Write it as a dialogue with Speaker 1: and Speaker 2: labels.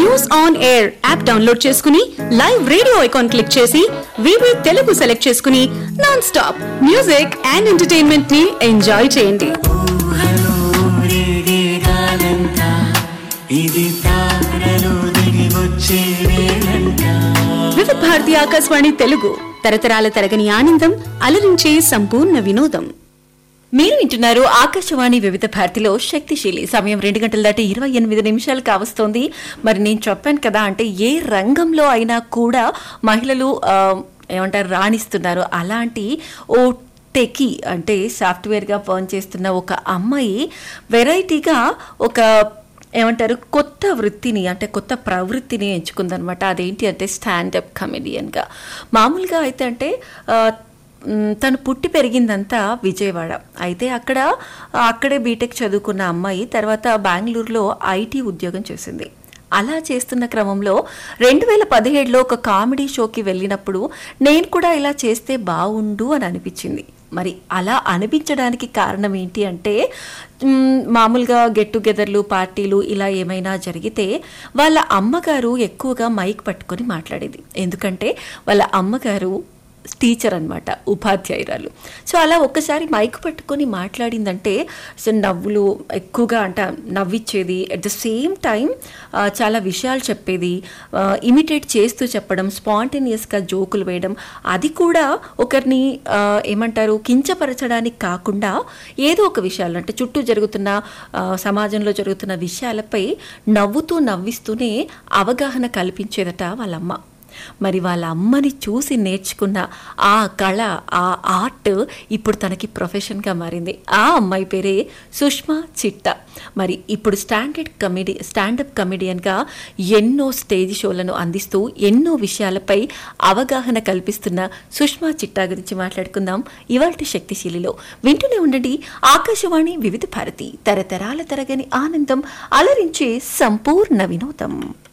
Speaker 1: news on air app download చేసుకుని live radio icon click చేసి వివి తెలుగు సెలెక్ట్ చేసుకుని non stop music and entertainment ని ఎంజాయ్ చేయండి
Speaker 2: ఊహలోరేగాలంట ఇది తారలు దిగి వచ్చే వేళంట
Speaker 1: వివిధ భారతి ఆకాశవాణి తెలుగు తరతరాల తరగని ఆనందం అలరించే సంపూర్ణ వినోదం
Speaker 3: మీరు వింటున్నారు ఆకాశవాణి వివిధ భారతిలో శక్తిశీలి సమయం రెండు గంటల దాటి ఇరవై ఎనిమిది నిమిషాలు కావస్తోంది మరి నేను చెప్పాను కదా అంటే ఏ రంగంలో అయినా కూడా మహిళలు ఆ, ఏమంటారు రాణిస్తున్నారు అలాంటి ఓ టెకీ అంటే సాఫ్ట్వేర్గా పనిచేస్తున్న ఒక అమ్మాయి వెరైటీగా ఒక ఏమంటారు కొత్త వృత్తిని అంటే కొత్త ప్రవృత్తిని ఎంచుకుందనమాట అదేంటి అంటే స్టాండప్ కమెడియన్గా మామూలుగా అయితే అంటే ఆ, మ్, తను పుట్టి పెరిగిందంతా విజయవాడ అయితే అక్కడ అక్కడే బీటెక్ చదువుకున్న అమ్మాయి తర్వాత బెంగళూరులో ఐటీ ఉద్యోగం చేసింది అలా చేస్తున్న క్రమంలో రెండు వేల పదిహేడులో ఒక కామెడీ షోకి వెళ్ళినప్పుడు నేను కూడా ఇలా చేస్తే బాగుండు అని అనిపించింది మరి అలా అనిపించడానికి కారణం ఏంటి అంటే మ్, మామూలుగా గెట్ టుగెదర్లు పార్టీలు ఇలా ఏమైనా జరిగితే వాళ్ళ అమ్మగారు ఎక్కువగా మైక్ పట్టుకొని మాట్లాడేది ఎందుకంటే వాళ్ళ అమ్మగారు టీచర్ అనమాట ఉపాధ్యాయురాలు సో అలా ఒక్కసారి మైక్ పట్టుకొని మాట్లాడిందంటే సో నవ్వులు ఎక్కువగా అంట నవ్విచ్చేది అట్ ద సేమ్ టైం చాలా విషయాలు చెప్పేది ఇమిటేట్ చేస్తూ చెప్పడం స్పాంటేనియస్గా జోకులు వేయడం అది కూడా ఒకరిని ఆ, ఏమంటారు కించపరచడానికి కాకుండా ఏదో ఒక విషయాలు అంటే చుట్టూ జరుగుతున్న ఆ, సమాజంలో జరుగుతున్న విషయాలపై నవ్వుతూ నవ్విస్తూనే అవగాహన కల్పించేదట వాళ్ళమ్మ మరి వాళ్ళ అమ్మని చూసి నేర్చుకున్న ఆ కళ ఆ ఆర్ట్ ఇప్పుడు తనకి ప్రొఫెషన్గా మారింది ఆ అమ్మాయి పేరే సుష్మా చిట్ట మరి ఇప్పుడు స్టాండర్డ్ కమెడీ స్టాండప్ కమెడియన్గా ఎన్నో స్టేజ్ షోలను అందిస్తూ ఎన్నో విషయాలపై అవగాహన కల్పిస్తున్న సుష్మా చిట్టా గురించి మాట్లాడుకుందాం ఇవాల్టి శక్తిశీలిలో వింటూనే ఉండండి ఆకాశవాణి వివిధ భారతి తరతరాల తరగని ఆనందం అలరించే సంపూర్ణ వినోదం